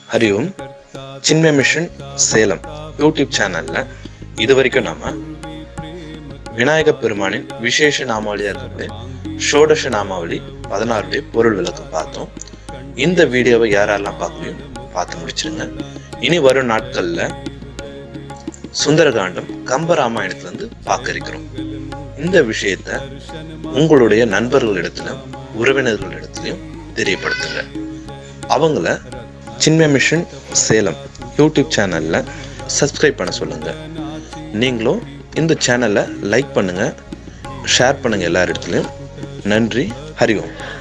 Hari Om Chinmaya mission Salem YouTube சேனல்ல இது வரைக்கும் நாம விநாயக பெருமானின் விசேஷ நாமாவளியா இருக்கக்கூடிய ஷோடஷ நாமாவளி பதினாறுடைய பொருள் விளக்கம் பார்த்தோம் இந்த வீடியோவை யாரெல்லாம் பார்க்கலையும் பார்த்து முடிச்சிருங்க இனி வரும் நாட்கள்ல சுந்தரகாண்டம் கம்ப ராமாயணத்துல இருந்து பார்க்க இருக்கிறோம் இந்த விஷயத்த உங்களுடைய நண்பர்களிடத்திலும் உறவினர்களிடத்திலையும் தெரியப்படுத்துங்க அவங்கள சின்மய மிஷன் சேலம் யூடியூப் சேனல்ல சப்ஸ்கிரைப் பண்ண சொல்லுங்க நீங்களும் இந்த சேனலை லைக் பண்ணுங்க ஷேர் பண்ணுங்க எல்லா இடத்துலையும் நன்றி ஹரி ஓம்